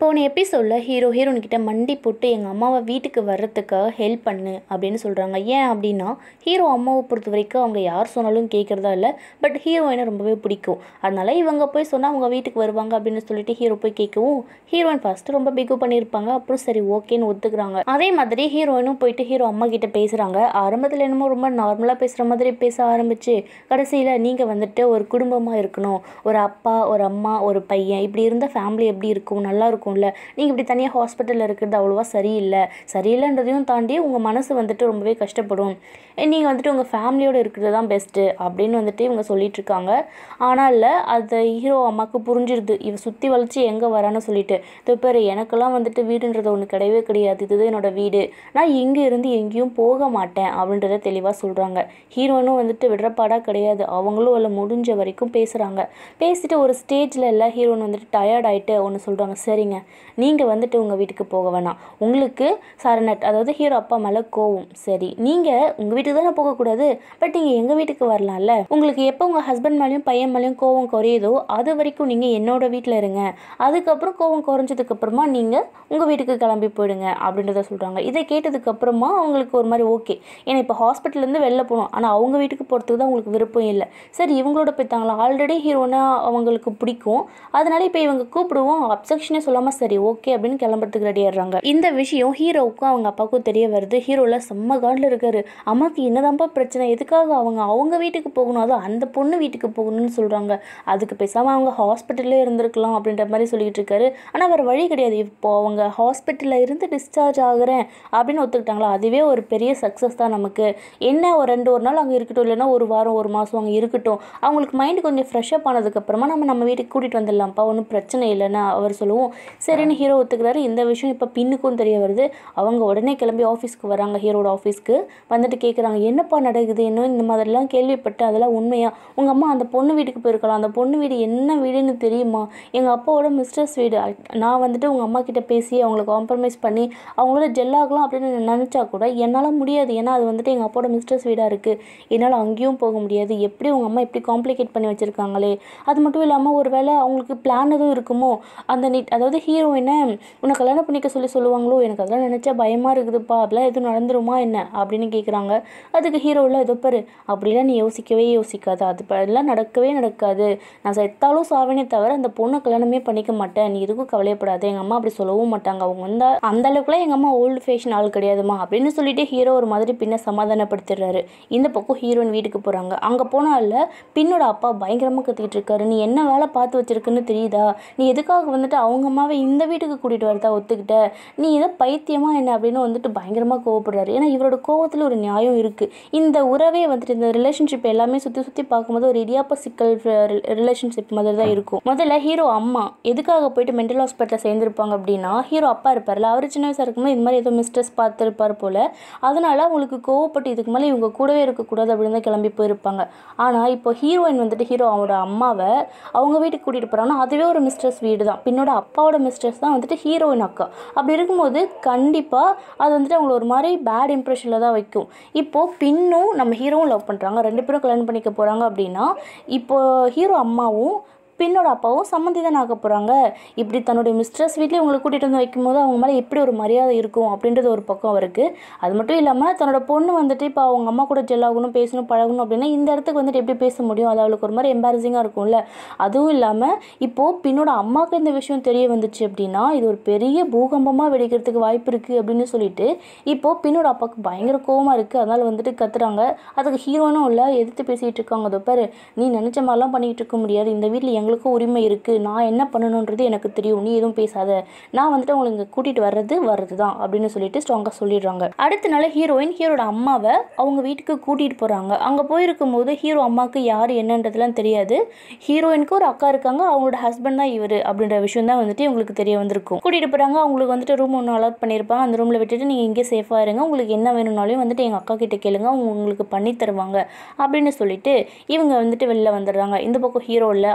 போன எபிசோடில் hero heroine கிட்ட மண்டி போட்டு எங்கள் அம்மாவை வீட்டுக்கு வர்றதுக்கு ஹெல்ப் பண்ணு அப்படின்னு சொல்கிறாங்க ஏன் அப்படின்னா ஹீரோ அம்மாவை பொறுத்த வரைக்கும் அவங்க யார் சொன்னாலும் கேட்குறதா இல்லை பட் ஹீரோயினை ரொம்பவே பிடிக்கும் அதனால இவங்க போய் சொன்னால் அவங்க வீட்டுக்கு வருவாங்க அப்படின்னு சொல்லிட்டு ஹீரோ போய் கேட்கவும் ஹீரோயின் ஃபஸ்ட்டு ரொம்ப பிகு பண்ணியிருப்பாங்க அப்புறம் சரி ஓகேன்னு ஒத்துக்கிறாங்க அதே மாதிரி ஹீரோயினும் போயிட்டு ஹீரோ அம்மா கிட்ட பேசுகிறாங்க ஆரம்பத்தில் என்னமோ ரொம்ப நார்மலாக பேசுகிற மாதிரி பேச ஆரம்பிச்சு கடைசியில் நீங்கள் வந்துட்டு ஒரு குடும்பமாக இருக்கணும் ஒரு அப்பா ஒரு அம்மா ஒரு பையன் இப்படி இருந்த ஃபேமிலி எப்படி இருக்கும் நல்லா இருக்கும்ல நீங்கள் இப்படி தனியாக ஹாஸ்பிட்டலில் இருக்கிறது அவ்வளோவா சரியில்லை சரியில்லைன்றதையும் தாண்டி உங்கள் மனசு வந்துட்டு ரொம்பவே கஷ்டப்படும் நீங்கள் வந்துட்டு உங்கள் ஃபேமிலியோடு இருக்கிறது தான் பெஸ்ட்டு அப்படின்னு வந்துட்டு இவங்க சொல்லிட்டு இருக்காங்க ஆனால் இல்லை அது ஹீரோ அம்மாவுக்கு புரிஞ்சிருது இவ சுற்றி வளைச்சி எங்கே வரான்னு சொல்லிட்டு இதோ பேர் எனக்கெல்லாம் வந்துட்டு வீடுன்றது ஒன்று கிடையவே கிடையாது இதுதான் என்னோட வீடு நான் இங்கே இருந்து எங்கேயும் போக மாட்டேன் அப்படின்றத தெளிவாக சொல்கிறாங்க ஹீரோனும் வந்துட்டு விடுறப்பாடாக கிடையாது அவங்களும் அதில் முடிஞ்ச வரைக்கும் பேசுகிறாங்க பேசிட்டு ஒரு ஸ்டேஜில் எல்லாம் ஹீரோன் வந்துட்டு டயர்ட் ஆகிட்டு ஒன்று சொல்கிறாங்க சரிங்க நீங்கள் வந்துட்டு உங்கள் வீட்டுக்கு போக வேணாம் உங்களுக்கு சரணட் அதாவது ஹீரோ அப்பா மேலே கோவம் சரி நீங்கள் உங்கள் வீட்டுக்கு தானே போகக்கூடாது பட் நீங்கள் எங்கள் வீட்டுக்கு வரலாம்ல உங்களுக்கு எப்போ உங்கள் ஹஸ்பண்ட் மேலேயும் பையன் மேலேயும் கோவம் குறையுதோ அது வரைக்கும் நீங்கள் என்னோட வீட்டில் இருங்க அதுக்கப்புறம் கோவம் குறைஞ்சதுக்கப்புறமா நீங்கள் உங்கள் வீட்டுக்கு கிளம்பி போயிடுங்க அப்படின்றத சொல்கிறாங்க இதை கேட்டதுக்கப்புறமா அவங்களுக்கு ஒரு மாதிரி ஓகே ஏன்னா இப்போ ஹாஸ்பிட்டல்லேருந்து வெளில போகணும் ஆனால் அவங்க வீட்டுக்கு போகிறதுக்கு தான் உங்களுக்கு விருப்பம் இல்லை சரி இவங்களோட போய்த்தாங்களா ஆல்ரெடி ஹீரோனா அவங்களுக்கு பிடிக்கும் அதனால இப்போ இவங்க கூப்பிடுவோம் அப்செக்ஷனே சொல்லாமல் சரி ஓகே அப்படின்னு கிளம்புறதுக்கு ரெடி ஆடுறாங்க இந்த விஷயம் ஹீரோவுக்கும் அவங்க அப்பாவுக்கும் தெரிய வருது ஹீரோவில் செம்ம காண்டில் இருக்காரு அம்மாவுக்கு என்னதான்ப்பா பிரச்சனை எதுக்காக அவங்க அவங்க வீட்டுக்கு போகணும் அதுவும் அந்த பொண்ணு வீட்டுக்கு போகணும்னு சொல்கிறாங்க அதுக்கு பேசாமல் அவங்க ஹாஸ்பிட்டல்லே இருந்திருக்கலாம் அப்படின்ற மாதிரி சொல்லிட்டு இருக்காரு ஆனால் வேறு வழி கிடையாது இப்போ அவங்க ஹாஸ்பிட்டலில் இருந்து டிஸ்சார்ஜ் ஆகுறேன் அப்படின்னு ஒத்துக்கிட்டாங்களா அதுவே ஒரு பெரிய சக்ஸஸ் தான் நமக்கு என்ன ஒரு ரெண்டு ஒரு நாள் அங்கே இருக்கட்டும் இல்லைன்னா ஒரு வாரம் ஒரு மாதம் அங்கே இருக்கட்டும் அவங்களுக்கு மைண்டு கொஞ்சம் ஃப்ரெஷ்அப் ஆனதுக்கப்புறமா நம்ம நம்ம வீட்டுக்கு கூட்டிகிட்டு வந்துடலாம்ப்பா ஒன்றும் பிரச்சனை இல்லைன்னு அவர் சொல்லுவோம் சரின்னு ஹீரோ ஒத்துக்கிறாரு இந்த விஷயம் இப்போ பின்னுக்கும் தெரிய வருது அவங்க உடனே கிளம்பி ஆஃபீஸ்க்கு வராங்க ஹீரோட ஆஃபீஸ்க்கு வந்துட்டு கேட்குறாங்க என்னப்பா நடக்குது இன்னும் இந்த மாதிரிலாம் கேள்விப்பட்டு அதெல்லாம் உண்மையா உங்கள் அம்மா அந்த பொண்ணு வீட்டுக்கு போயிருக்கலாம் அந்த பொண்ணு வீடு என்ன வீடுன்னு தெரியுமா எங்கள் அப்பாவோட மிஸ்டர்ஸ் வீடு நான் வந்துட்டு உங்கள் அம்மா கிட்ட பேசி அவங்கள காம்ப்ரமைஸ் பண்ணி அவங்களோட ஜெல்லாகலாம் அப்படின்னு நினச்சா கூட என்னால் முடியாது ஏன்னா அது வந்துட்டு எங்கள் அப்பாவோட மிஸ்டர்ஸ் வீடாக இருக்குது என்னால் அங்கேயும் போக முடியாது எப்படி உங்கள் அம்மா இப்படி காம்ப்ளிகேட் பண்ணி வச்சுருக்காங்களே அது மட்டும் இல்லாமல் ஒரு வேளை அவங்களுக்கு பிளான் எதுவும் இருக்குமோ அந்த நீட் அதாவது ஹீரோயினை உன்னை கல்யாணம் பண்ணிக்க சொல்லி சொல்லுவாங்களோ எனக்கு அதெல்லாம் நினச்சா பயமாக இருக்குதுப்பா அப்படிலாம் எதுவும் நடந்துருமா என்ன அப்படின்னு கேட்குறாங்க அதுக்கு ஹீரோவில் ஏதோ பாரு அப்படிலாம் நீ யோசிக்கவே யோசிக்காது அது எல்லாம் நடக்கவே நடக்காது நான் செத்தாலும் சாவேனே தவிர அந்த பொண்ணை கல்யாணமே பண்ணிக்க மாட்டேன் நீ எதுக்கும் கவலையப்படாது எங்கள் அம்மா அப்படி சொல்லவும் மாட்டாங்க அவங்க வந்து அந்த அளவுக்குலாம் எங்கள் அம்மா ஓல்டு ஃபேஷன் ஆள் கிடையாதுமா அப்படின்னு சொல்லிட்டு ஹீரோ ஒரு மாதிரி பின்ன சமாதானப்படுத்திடுறாரு இந்த பக்கம் ஹீரோயின் வீட்டுக்கு போகிறாங்க அங்கே போனால பின்னோட அப்பா பயங்கரமாக கத்திக்கிட்டு இருக்காரு நீ என்ன வேலை பார்த்து வச்சிருக்குன்னு தெரியுதா நீ எதுக்காக வந்துட்டு அவங்க அம்மாவை இந்த வீட்டுக்கு கூட்டிகிட்டு வரதா ஒத்துக்கிட்ட நீ ஏதோ பைத்தியமா என்ன அப்படின்னு வந்துட்டு பயங்கரமாக கோவப்படுறாரு ஏன்னா இவரோட கோவத்தில் ஒரு நியாயம் இருக்குது இந்த உறவே வந்துட்டு இந்த ரிலேஷன்ஷிப் எல்லாமே சுற்றி சுற்றி பார்க்கும்போது ஒரு இடியாப்ப சிக்கல் ரிலேஷன்ஷிப் மாதிரி தான் இருக்கும் முதல்ல ஹீரோ அம்மா எதுக்காக போயிட்டு மென்டல் ஹாஸ்பிட்டலில் சேர்ந்துருப்பாங்க அப்படின்னா ஹீரோ அப்பா இருப்பார்ல அவர் சின்ன வயசாக இருக்கும்போது இந்த மாதிரி ஏதோ மிஸ்டர்ஸ் பார்த்துருப்பார் போல் அதனால அவங்களுக்கு கோவப்பட்டு இதுக்கு மேலே இவங்க கூடவே இருக்கக்கூடாது அப்படின்னு தான் கிளம்பி போயிருப்பாங்க ஆனால் இப்போ ஹீரோயின் வந்துட்டு ஹீரோ அவனோட அம்மாவை அவங்க வீட்டுக்கு கூட்டிகிட்டு போகிறாங்கன்னா அதுவே ஒரு மிஸ்டர்ஸ் வீடு தான் பின்னோட அப்பாவோட மிஸ்டர்ஸ் தான் வந்துட்டு ஹீரோயின் அக்கா அப்படி இருக்கும்போது கண்டிப்பாக அது வந்துட்டு அவங்கள ஒரு மாதிரி பேட் இம்ப்ரெஷனில் தான் வைக்கும் இப்போது பின்னும் நம்ம ஹீரோவும் லவ் பண்ணுறாங்க ரெண்டு பேரும் கல்யாணம் பண்ணிக்க போகிறாங்க அப்படின்னா இப்போ ஹீரோ அம்மாவும் பின்னோட அப்பாவும் சம்மந்தி தான் ஆக போகிறாங்க இப்படி தன்னுடைய மிஸ்ட்ரஸ் வீட்லேயே உங்களை கூட்டிகிட்டு வந்து வைக்கும்போது அவங்க மேலே எப்படி ஒரு மரியாதை இருக்கும் அப்படின்றது ஒரு பக்கம் இருக்குது அது மட்டும் இல்லாமல் தன்னோட பொண்ணு வந்துட்டு இப்போ அவங்க அம்மா கூட ஜெல்லாகணும் பேசணும் பழகணும் அப்படின்னா இந்த இடத்துக்கு வந்துட்டு எப்படி பேச முடியும் அது அவளுக்கு ஒரு மாதிரி எம்பாரசிங்காக இருக்கும்ல அதுவும் இல்லாமல் இப்போது பின்னோட அம்மாவுக்கு இந்த விஷயம் தெரிய வந்துச்சு அப்படின்னா இது ஒரு பெரிய பூகம்பமாக வெடிக்கிறதுக்கு வாய்ப்பு இருக்குது அப்படின்னு சொல்லிட்டு இப்போது பின்னோட அப்பாவுக்கு பயங்கர கோவமாக இருக்குது அதனால் வந்துட்டு கத்துறாங்க அதுக்கு ஹீரோனும் இல்லை எதிர்த்து பேசிகிட்டு இருக்காங்க அதோ பாரு நீ நினச்ச மாதிரிலாம் பண்ணிகிட்டு இருக்க முடியாது இந்த வீட்டில் எங்களுக்கும் உரிமை இருக்குது நான் என்ன பண்ணணுன்றது எனக்கு தெரியும் நீ எதுவும் பேசாத நான் வந்துட்டு உங்களை இங்கே கூட்டிகிட்டு வர்றது வர்றது தான் அப்படின்னு சொல்லிட்டு ஸ்ட்ராங்காக சொல்லிடுறாங்க அடுத்த நாள் ஹீரோயின் ஹீரோட அம்மாவை அவங்க வீட்டுக்கு கூட்டிகிட்டு போகிறாங்க அங்கே போயிருக்கும் போது ஹீரோ அம்மாவுக்கு யார் என்னன்றதுலாம் தெரியாது ஹீரோயினுக்கு ஒரு அக்கா இருக்காங்க அவங்களோட ஹஸ்பண்ட் தான் இவர் அப்படின்ற விஷயம் தான் வந்துட்டு இவங்களுக்கு தெரிய வந்திருக்கும் கூட்டிகிட்டு போகிறாங்க அவங்களுக்கு வந்துட்டு ரூம் ஒன்று அலாட் பண்ணியிருப்பாங்க அந்த ரூமில் விட்டுட்டு நீங்கள் இங்கே சேஃபாக இருங்க உங்களுக்கு என்ன வேணும்னாலும் வந்துட்டு எங்கள் அக்கா கிட்ட கேளுங்க அவங்க உங்களுக்கு பண்ணி தருவாங்க அப்படின்னு சொல்லிட்டு இவங்க வந்துட்டு வெளில வந்துடுறாங்க இந்த பக்கம் ஹீரோ இல்லை அவர் கால்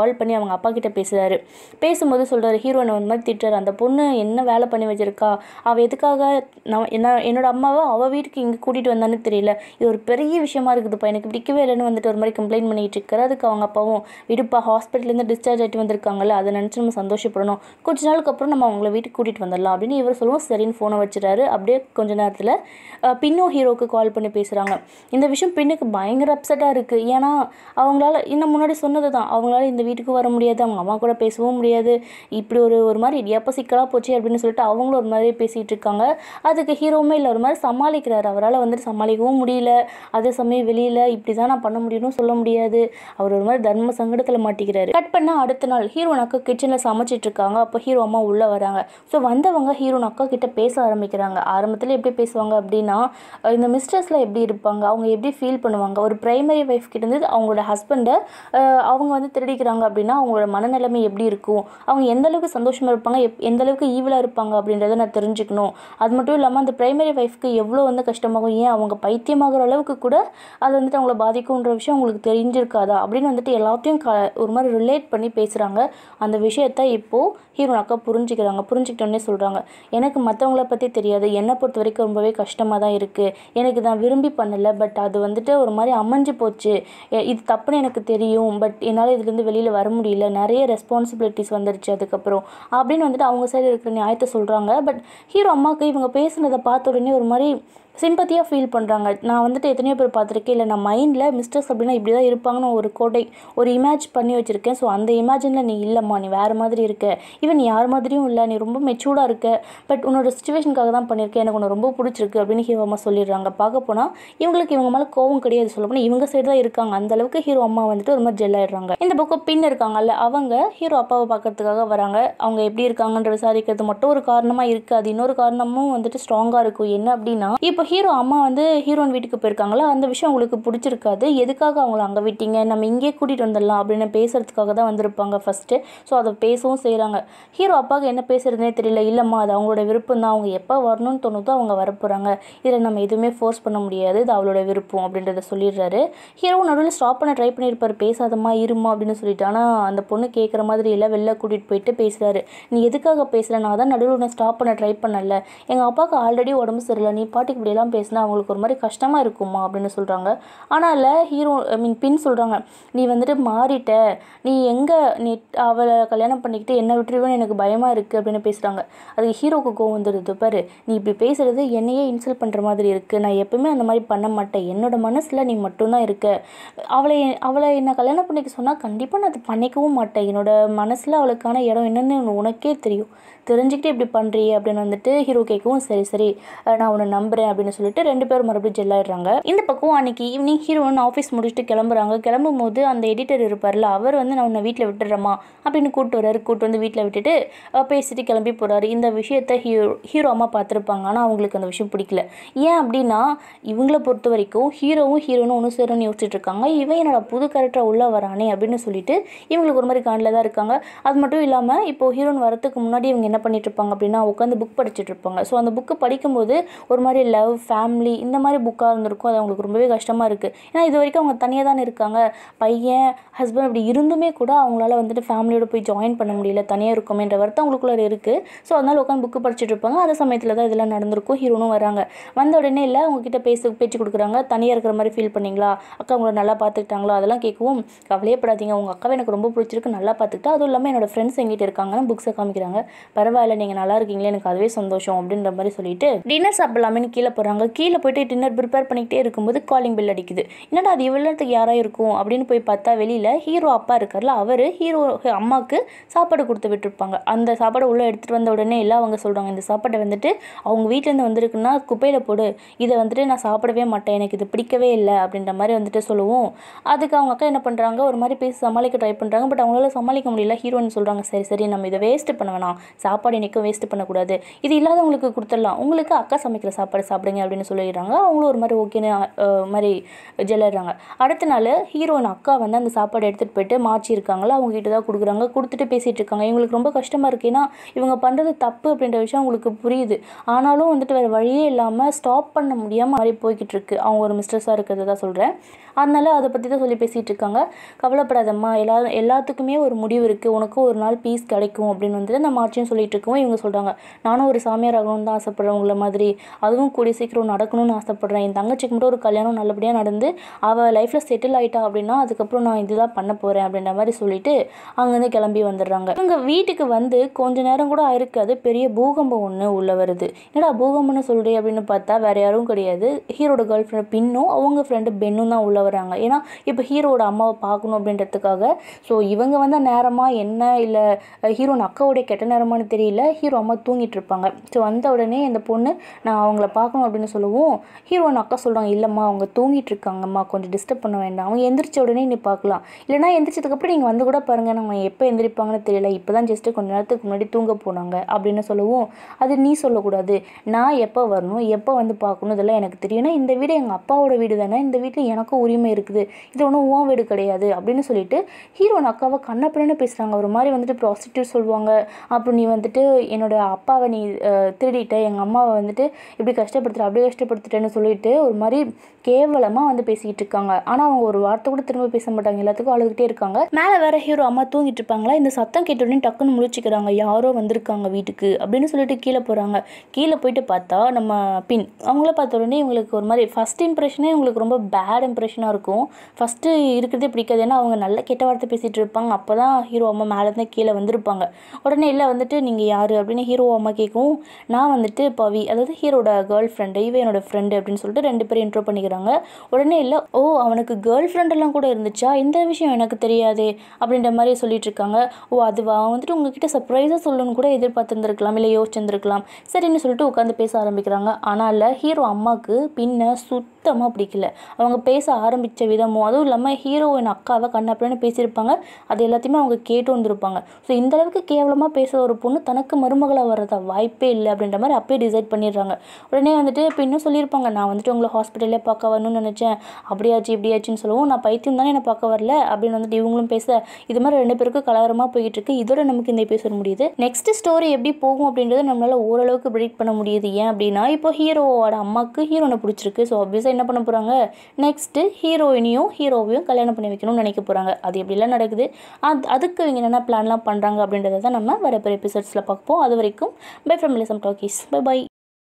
கால் பண்ணி அவங்க அப்பா கிட்ட பேசுகிறாரு பேசும்போது சொல்கிறாரு ஹீரோனை வந்து மாதிரி திட்டுறாரு அந்த பொண்ணு என்ன வேலை பண்ணி வச்சிருக்கா அவள் எதுக்காக நான் என்ன என்னோட அம்மாவை அவள் வீட்டுக்கு இங்கே கூட்டிகிட்டு வந்தான்னு தெரியல இது ஒரு பெரிய விஷயமா இருக்குதுப்பா எனக்கு பிடிக்கவே இல்லைன்னு வந்துட்டு ஒரு மாதிரி கம்ப்ளைண்ட் பண்ணிட்டு இருக்காரு அதுக்கு அவங்க அப்பாவும் விடுப்பா ஹாஸ்பிட்டல்லேருந்து டிஸ்சார்ஜ் ஆகிட்டு வந்திருக்காங்கல்ல அதை நினச்சி நம்ம சந்தோஷப்படணும் கொஞ்ச நாளுக்கு அப்புறம் நம்ம அவங்கள வீட்டுக்கு கூட்டிகிட்டு வந்துடலாம் அப்படின்னு இவர் சொல்லுவோம் சரின்னு ஃபோனை வச்சுட்டாரு அப்படியே கொஞ்ச நேரத்தில் பின்னோ ஹீரோக்கு கால் பண்ணி பேசுகிறாங்க இந்த விஷயம் பின்னுக்கு பயங்கர அப்செட்டாக இருக்குது ஏன்னா அவங்களால இன்னும் முன்னாடி சொன்னது தான் அவங்களால இந்த வீட்டுக்கு வர முடியாது அவங்க அம்மா கூட பேசவும் முடியாது இப்படி ஒரு ஒரு மாதிரி இடியாப்ப சிக்கலாக போச்சு அப்படின்னு சொல்லிட்டு அவங்களும் ஒரு மாதிரி பேசிகிட்டு இருக்காங்க அதுக்கு ஹீரோவுமே இல்லை ஒரு மாதிரி சமாளிக்கிறாரு அவரால் வந்துட்டு சமாளிக்கவும் முடியல அதே சமயம் வெளியில் இப்படி தான் நான் பண்ண முடியும்னு சொல்ல முடியாது அவர் ஒரு மாதிரி தர்ம சங்கடத்தில் மாட்டிக்கிறாரு கட் பண்ணால் அடுத்த நாள் ஹீரோன் அக்கா கிச்சனில் சமைச்சிட்டு இருக்காங்க அப்போ ஹீரோ அம்மா உள்ளே வராங்க ஸோ வந்தவங்க ஹீரோன் அக்கா கிட்ட பேச ஆரம்பிக்கிறாங்க ஆரம்பத்தில் எப்படி பேசுவாங்க அப்படின்னா அஹ் இந்த மிஸ்டர்ஸ்லாம் எப்படி இருப்பாங்க அவங்க எப்படி ஃபீல் பண்ணுவாங்க ஒரு பிரைமரி ஒய்ஃப் கிட்ட இருந்து அவங்களோட ஹஸ்பண்டை அவங்க வந்து திருடிக்கிறாங்க அப்படின்னா அவங்களோட மனநிலைமை எப்படி இருக்கும் அவங்க எந்த அளவுக்கு சந்தோஷமாக இருப்பாங்க எப் எந்த அளவுக்கு ஈவிலாக இருப்பாங்க அப்படின்றத நான் தெரிஞ்சுக்கணும் அது மட்டும் இல்லாமல் அந்த பிரைமரி ஒய்ஃப்க்கு எவ்வளோ வந்து கஷ்டமாகும் ஏன் அவங்க பைத்தியமாகிற அளவுக்கு கூட அது வந்துட்டு அவங்கள பாதிக்கும்ன்ற விஷயம் அவங்களுக்கு தெரிஞ்சிருக்காதா அப்படின்னு வந்துட்டு எல்லாத்தையும் க ஒரு மாதிரி ரிலேட் பண்ணி பேசுகிறாங்க அந்த விஷயத்த இப்போது ஹீரோ அக்கா புரிஞ்சுக்கிறாங்க புரிஞ்சுக்கிட்டோன்னே சொல்கிறாங்க எனக்கு மற்றவங்கள பற்றி தெரியாது என்னை பொறுத்த வரைக்கும் ரொம்பவே கஷ்டமாக தான் இருக்குது எனக்கு நான் விரும்பி பண்ணலை பட் அது வந்துட்டு ஒரு மாதிரி அமைஞ்சு போச்சு எ- இது தப்புன்னு எனக்கு தெரியும் பட் என்னால் இதுலேருந்து வெளியில் வர முடியல நிறைய ரெஸ்பான்சிபிலிட்டிஸ் வந்துருச்சு அதுக்கப்புறம் அப்படின்னு வந்துட்டு அவங்க சைடு இருக்கிற நியாயத்தை சொல்கிறாங்க பட் ஹீரோ அம்மாவுக்கு இவங்க பேசுனதை பார்த்த உடனே ஒரு மாதிரி சிம்பத்தியாக ஃபீல் பண்ணுறாங்க நான் வந்துட்டு எத்தனையோ பேர் பார்த்துருக்கேன் இல்லை நான் மைண்டில் மிஸ்டர்ஸ் அப்படின்னா இப்படி தான் இருப்பாங்கன்னு ஒரு கோடை ஒரு இமேஜ் பண்ணி வச்சுருக்கேன் ஸோ அந்த இமேஜினில் நீ இல்லைம்மா நீ வேறு மாதிரி இருக்க ஈவன் நீ யார் மாதிரியும் இல்லை நீ ரொம்ப மெச்சூர்டாக இருக்க பட் உன்னோட சுச்சுவேஷனுக்காக தான் பண்ணியிருக்கேன் எனக்கு உன்னை ரொம்ப பிடிச்சிருக்கு அப்படின்னு ஹீரோ அம்மா சொல்லிடுறாங்க பார்க்க போனால் இவங்களுக்கு இவங்க மேலே கோவம் கிடையாது சொல்ல போனால் இவங்க சைடு தான் இருக்காங்க அந்த அளவுக்கு ஹீரோ அம்மா வந்துட்டு ஒரு மாதிரி ஜெல் ஆயிடுறாங்க இந்த பக்கம் பின் இருக்காங்கல்ல அவங்க ஹீரோ அப்பாவை பார்க்கறதுக்காக வராங்க அவங்க எப்படி இருக்காங்கன்ற விசாரிக்கிறது மட்டும் ஒரு காரணமாக இருக்குது அது இன்னொரு காரணமும் வந்துட்டு ஸ்ட்ராங்காக இருக்கும் என்ன அப்படின்னா இப்போ ஹீரோ அம்மா வந்து ஹீரோயின் வீட்டுக்கு போயிருக்காங்களா அந்த விஷயம் அவங்களுக்கு பிடிச்சிருக்காது எதுக்காக அவங்கள அங்கே விட்டீங்க நம்ம இங்கே கூட்டிகிட்டு வந்துடலாம் அப்படின்னு பேசுறதுக்காக தான் வந்திருப்பாங்க ஃபஸ்ட்டு ஸோ அதை பேசவும் செய்கிறாங்க ஹீரோ அப்பாவுக்கு என்ன பேசுறதுனே தெரியல இல்லைம்மா அது அவங்களோட விருப்பம் தான் அவங்க எப்போ வரணும்னு தோணுதோ அவங்க வரப்போகிறாங்க இதில் நம்ம எதுவுமே ஃபோர்ஸ் பண்ண முடியாது இது அவளோட விருப்பம் அப்படின்றத சொல்லிடுறாரு ஹீரோ நடுவில் ஸ்டாப் பண்ண ட்ரை பண்ணியிருப்பார் பேசாதம்மா இருமா அப்படின்னு சொல்லிட்டு ஆனால் அந்த பொண்ணு கேட்குற மாதிரி இல்லை வெளில கூட்டிகிட்டு போயிட்டு பேசுகிறாரு நீ எதுக்காக பேசுகிற நான் தான் நடுவில் உன்னை ஸ்டாப் பண்ண ட்ரை பண்ணல எங்கள் அப்பாவுக்கு ஆல்ரெடி உடம்பு சரியில்லை நீ பாட்டுக்கு இப்படியெல்லாம் பேசினா அவங்களுக்கு ஒரு மாதிரி கஷ்டமாக இருக்குமா அப்படின்னு சொல்கிறாங்க ஆனால் ஹீரோ ஐ மீன் பின் சொல்கிறாங்க நீ வந்துட்டு மாறிட்ட நீ எங்கே நீ அவளை கல்யாணம் பண்ணிக்கிட்டு என்ன விட்டுருவேன்னு எனக்கு பயமாக இருக்குது அப்படின்னு பேசுகிறாங்க அதுக்கு ஹீரோக்கு கோவம் வந்துடுது பாரு நீ இப்படி பேசுகிறது என்னையே இன்சல்ட் பண்ணுற மாதிரி இருக்குது நான் எப்பவுமே அந்த மாதிரி பண்ண மாட்டேன் என்னோட மனசில் நீ மட்டும்தான் இருக்க அவளை அவளை என்னை கல்யாணம் பண்ணிக்க சொன்னால் கண்டிப்பாக நான் அது பண்ணிக்கவும் மாட்டேன் என்னோட மனசில் அவளுக்கான இடம் என்னன்னு உனக்கே தெரியும் தெரிஞ்சுக்கிட்டு இப்படி பண்ணுறியே அப்படின்னு வந்துட்டு ஹீரோ கேட்கவும் சரி சரி அஹ் நான் உன்னை நம்புறேன் அப்படின்னு சொல்லிட்டு ரெண்டு பேரும் மறுபடியும் ஜெல்லாயிடுறாங்க இந்த பக்கம் அன்னைக்கு ஈவினிங் ஹீரோயின் ஆஃபீஸ் முடிச்சுட்டு கிளம்புறாங்க கிளம்பும் போது அந்த எடிட்டர் இருப்பார்ல அவர் வந்து நான் உன்னை வீட்டில் விட்டுறேம்மா அப்படின்னு கூப்பிட்டு வர்றாரு கூப்பிட்டு வந்து வீட்டில் விட்டுட்டு அஹ் பேசிட்டு கிளம்பி போகிறாரு இந்த விஷயத்த ஹீரோ ஹீரோ அம்மா பார்த்துருப்பாங்க ஆனால் அவங்களுக்கு அந்த விஷயம் பிடிக்கல ஏன் அப்படின்னா இவங்கள பொறுத்த வரைக்கும் ஹீரோவும் ஹீரோனும் ஒன்று சேரும்னு யோசிச்சுட்டு இருக்காங்க இவன் என்னோட புது கேரக்டராக உள்ளே வரானே அப்படின்னு சொல்லிட்டு இவங்களுக்கு ஒரு மாதிரி காண்டில் தான் இருக்காங்க அது மட்டும் இல்லாமல் இப்போ ஹீரோன் வரதுக்கு முன்னாடி இவங்க என்ன பண்ணிட்டு இருப்பாங்க அப்படின்னா உட்காந்து புக் படிச்சுட்டு இருப்பாங்க ஸோ அந்த புக்கு படிக்கும்போது ஒரு மாதிரி லவ் ஃபேமிலி இந்த மாதிரி புக்காக இருந்திருக்கும் அது அவங்களுக்கு ரொம்பவே கஷ்டமாக இருக்குது ஏன்னா இது வரைக்கும் அவங்க தனியாக தானே இருக்காங்க பையன் ஹஸ்பண்ட் அப்படி இருந்துமே கூட அவங்களால வந்துட்டு ஃபேமிலியோட போய் ஜாயின் பண்ண முடியல தனியாக இருக்குமேன்ற வருத்தம் அவங்களுக்குள்ள இருக்குது ஸோ அதனால உட்காந்து புக்கு படிச்சுட்டு இருப்பாங்க அந்த சமயத்தில் தான் இதெல்லாம் நடந்திருக்கும் ஹீரோனும் வராங்க வந்த உடனே இல்லை உங்ககிட்ட பேச பேச்சு கொடுக்குறாங்க தனியாக இருக்கிற மாதிரி ஃபீல் பண்ணீங்களா அக்கா உங்களை நல்லா பார்த்துக்கிட்டாங்களா அதெல்லாம் கேட்கவும் கவலையப்படாதீங்க உங்கள் அக்காவை எனக்கு ரொம்ப பிடிச்சிருக்கு நல்லா பார்த்துக்கிட்டா அதுவும் இல்லாமல் என்னோட ஃப்ரெண்ட்ஸ் எங்கிட்ட இருக்காங்கன்னு புக்ஸை காமிக்கிறாங்க பரவாயில்ல நீங்கள் நல்லா இருக்கீங்களே எனக்கு அதுவே சந்தோஷம் அப்படின்ற மாதிரி சொல்லிட்டு டின்னர் சாப்பிடலாமேன்னு கீழே போகிறாங்க கீழே போயிட்டு டின்னர் ப்ரிப்பேர் பண்ணிக்கிட்டே இருக்கும்போது காலிங் பெல் அடிக்குது என்னடா அது இவ்வளோ நேரத்துக்கு யாராக இருக்கும் அப்படின்னு போய் பார்த்தா வெளியில் ஹீரோ அப்பா இருக்கார்ல அவர் ஹீரோ அம்மாவுக்கு சாப்பாடு கொடுத்து விட்டுருப்பாங்க அந்த சாப்பாடை உள்ளே எடுத்துகிட்டு வந்த உடனே எல்லாம் அவங்க சொல்கிறாங்க இந்த சாப்பாடை வந்துட்டு அவங்க வீட்டிலேருந்து வந்திருக்குன்னா குப்பையில் போடு இதை வந்துட்டு நான் சாப்பிடவே மாட்டேன் எனக்கு இது பிடிக்கவே இல்லை அப்படின்ற மாதிரி வந்துட்டு சொல்லுவோம் அதுக்கு அவங்க அக்கா என்ன பண்ணுறாங்க ஒரு மாதிரி பேசி சமாளிக்க ட்ரை பண்ணுறாங்க பட் அவங்களால சமாளிக்க முடியல ஹீரோன்னு சொல்கிறாங்க சரி சரி நம்ம இதை வேஸ்ட் பண்ண வேணாம் சாப்பாடு இன்றைக்கும் வேஸ்ட் பண்ணக்கூடாது இது இல்லாதவங்களுக்கு கொடுத்துடலாம் உங்களுக்கு அக்கா சமைக்கிற சாப்பாடு சாப்பிடுங்க சாப்பிடுங்க அப்படின்னு சொல்லிடுறாங்க அவங்களும் ஒரு மாதிரி ஓகேன்னு அஹ், மாதிரி ஜெல்லறாங்க அடுத்த நாள் ஹீரோயின் அக்கா வந்து அந்த சாப்பாடு எடுத்துகிட்டு போயிட்டு மாச்சி இருக்காங்களா அவங்க கிட்ட தான் கொடுக்குறாங்க கொடுத்துட்டு பேசிகிட்டு இருக்காங்க இவங்களுக்கு ரொம்ப கஷ்டமாக இருக்குது ஏன்னா இவங்க பண்ணுறது தப்பு அப்படின்ற விஷயம் அவங்களுக்கு புரியுது ஆனாலும் வந்துட்டு வேறு வழியே இல்லாமல் ஸ்டாப் பண்ண முடியாமல் மாதிரி போய்கிட்டு இருக்கு அவங்க ஒரு மிஸ்ட்ரஸாக இருக்கிறது தான் சொல்கிறேன் அதனால அதை பற்றி தான் சொல்லி பேசிகிட்டு இருக்காங்க கவலைப்படாதம்மா எல்லா எல்லாத்துக்குமே ஒரு முடிவு இருக்குது உனக்கும் ஒரு நாள் பீஸ் கிடைக்கும் அப்படின்னு வந்துட்டு நம்ம ஆட்சியும் சொல்லிட்டு இருக்கவும் இவங்க சொல்கிறாங்க நானும் ஒரு சாமியார் ஆகணும்னு தான் ஆசைப்பட்றேன் உங்களை மாதிரி அதுவும் கூடிய சீக்கிரம் நடக்கணும்னு ஆசைப்பட்றேன் என் தங்கச்சிக்கு மட்டும் ஒரு கல்யாணம் நல்லபடியாக நடந்து அவள் லைஃப்பில் செட்டில் ஆயிட்டா அப்படின்னா அதுக்கப்புறம் நான் இதுதான் பண்ண போகிறேன் அப்படின்ற மாதிரி சொல்லிட்டு அங்கேருந்து கிளம்பி வந்துடுறாங்க இவங்க வீட்டுக்கு வந்து கொஞ்ச நேரம் கூட ஆயிருக்காது பெரிய பூகம்பம் ஒன்று உள்ள வருது என்னடா பூகம்பம்னு சொல்கிறே அப்படின்னு பார்த்தா வேற யாரும் கிடையாது ஹீரோட கேர்ள் ஃப்ரெண்ட் பின்னும் அவங்க ஃப்ரெண்டு பென்னும் தான் உள்ள வராங்க ஏன்னா இப்போ ஹீரோட அம்மாவை பார்க்கணும் அப்படின்றதுக்காக ஸோ இவங்க வந்து நேரமாக என்ன இல்லை ஹீரோன் அக்காவுடைய கெட்ட நேரமானு தெரியல ஹீரோ அம்மா தூங்கிட்டு இருப்பாங்க ஸோ வந்த உடனே இந்த பொண்ணு நான் அவங்கள பார்க்கணும் அப்படின்னு சொல்லவும் ஹீரோயின் அக்கா சொல்கிறாங்க இல்லைம்மா அவங்க தூங்கிட்டு இருக்காங்கம்மா கொஞ்சம் டிஸ்டர்ப் பண்ண வேண்டாம் அவங்க எந்திரிச்ச உடனே நீ பார்க்கலாம் இல்லைனா எந்திரிச்சதுக்கப்புறம் நீங்கள் வந்து கூட பாருங்கள் நம்ம எப்போ எந்திரிப்பாங்கன்னு தெரியல இப்போ தான் ஜஸ்ட்டு கொஞ்ச நேரத்துக்கு முன்னாடி தூங்க போனாங்க அப்படின்னு சொல்லவும் அது நீ சொல்லக்கூடாது நான் எப்போ வரணும் எப்போ வந்து பார்க்கணும் இதெல்லாம் எனக்கு தெரியும் ஏன்னா இந்த வீடு எங்கள் அப்பாவோட வீடு தானே இந்த வீட்டில் எனக்கும் உரிமை இருக்குது இது ஒன்றும் உன் வீடு கிடையாது அப்படின்னு சொல்லிட்டு ஹீரோயின் அக்காவை கண்ணப்பின்னு பேசுகிறாங்க ஒரு மாதிரி வந்துட்டு ப்ராஸ்டியூட் சொல்லுவாங்க அப்புறம் நீ வந்துட்டு என்னோட அப்பாவை நீ அஹ், திருடிட்ட எங்கள் அம்மாவை வந்துட்டு இப்படி கஷ்டப்படுத்துற அப்படியே கஷ்டப்படுத்திட்டேன்னு சொல்லிட்டு ஒரு மாதிரி கேவலமாக வந்து பேசிக்கிட்டு இருக்காங்க ஆனால் அவங்க ஒரு வார்த்தை கூட திரும்ப பேச மாட்டாங்க எல்லாத்துக்கும் அழுதுகிட்டே இருக்காங்க மேலே வேற ஹீரோ அம்மா தூங்கிட்டு இருப்பாங்களா இந்த சத்தம் கேட்ட உடனே டக்குன்னு முழிச்சுக்கிறாங்க யாரோ வந்திருக்காங்க வீட்டுக்கு அப்படின்னு சொல்லிட்டு கீழே போகிறாங்க கீழே போயிட்டு பார்த்தா நம்ம பின் அவங்கள பார்த்த உடனே இவங்களுக்கு ஒரு மாதிரி ஃபஸ்ட் இம்ப்ரெஷனே இவங்களுக்கு ரொம்ப பேட் இம்ப்ரெஷனாக இருக்கும் ஃபஸ்ட்டு இருக்கிறதே பிடிக்காது ஏன்னா அவங்க நல்ல கெட்ட வார்த்தை பேசிகிட்டு இருப்பாங்க அப்போ தான் ஹீரோ அம்மா மேலேருந்து கீழே வந்திருப்பாங்க உடனே இல்லை வந்துட்டு நீங்கள் யார் அப்படின்னு ஹீரோ அம்மா கேட்கவும் நான் வந்துட்டு பவி அதாவது ஹீரோட கேர்ள் ஃப்ரெண்டு இவ என்னோட ஃப்ரெண்டு அப்படின்னு சொல்லிட்டு ரெண்டு பேரும் இன்ட்ரோ பண்ணிக்கிறாங்க உடனே இல்லை ஓ அவனுக்கு கேர்ள் ஃப்ரெண்டெல்லாம் கூட இருந்துச்சா இந்த விஷயம் எனக்கு தெரியாதே அப்படின்ற மாதிரி சொல்லிட்டு இருக்காங்க ஓ அதுவா அவன் வந்துட்டு உங்ககிட்ட சர்ப்ரைஸாக சொல்லணும்னு கூட எதிர்பார்த்துருந்துருக்கலாம் இல்லை யோசிச்சிருந்துருக்கலாம் சரின்னு சொல்லிட்டு உட்காந்து பேச ஆரம்பிக்கிறாங்க ஆனால் இல்லை ஹீரோ அம்மாவுக்கு பின்ன சுத்தமாக பிடிக்கல அவங்க பேச ஆரம்பித்த விதமும் அதுவும் இல்லாமல் ஹீரோயின் அக்காவை கண்ணாப்பின்னு பேசியிருப்பாங்க அது எல்லாத்தையுமே அவங்க கேட்டு வந்திருப்பாங்க ஸோ இந்த அளவுக்கு கேவலமாக பேசுகிற ஒரு பொண்ணு தனக்கு மருமகளாக வர்றதா வாய்ப்பே இல்லை அப்படின்ற மாதிரி அப்பயே டிசைட் பண்ணிடுறாங்க உடனே வந்துட்டு இப்போ இன்னும் சொல்லியிருப்பாங்க நான் வந்துட்டு உங்களை ஹாஸ்பிட்டல்லே பார்க்க வரணும்னு நினச்சேன் அப்படியாச்சு இப்படியாச்சுன்னு சொல்லவும் நான் பைத்தியம் தானே என்னை பார்க்க வரல அப்படின்னு வந்துட்டு இவங்களும் பேச இது மாதிரி ரெண்டு பேருக்கும் கலவரமாக போயிட்டு இருக்கு இதோட நமக்கு இந்த எபிசோட் முடியுது நெக்ஸ்ட் ஸ்டோரி எப்படி போகும் அப்படின்றத நம்மளால ஓரளவுக்கு ப்ரிடிக்ட் பண்ண முடியுது ஏன் அப்படின்னா இப்போ ஹீரோவோட அம்மாவுக்கு ஹீரோனை பிடிச்சிருக்கு ஸோ ஆப்வியஸாக என்ன பண்ண போகிறாங்க நெக்ஸ்ட்டு ஹீரோயினையும் ஹீரோவையும் கல்யாணம் பண்ணி வைக்கணும்னு நினைக்க போகிறாங்க அது எப்படிலாம் நடக்குது அது அதுக்கு இவங்க என்னென்ன பிளான்லாம் பண்ணுறாங்க அப்படின்றத தான் நம்ம வர எபிசோட்ஸில் பார்ப்போம் அது வரைக்கும் பை ஃப்ரம் லிசம் டாக்கீஸ் பை பை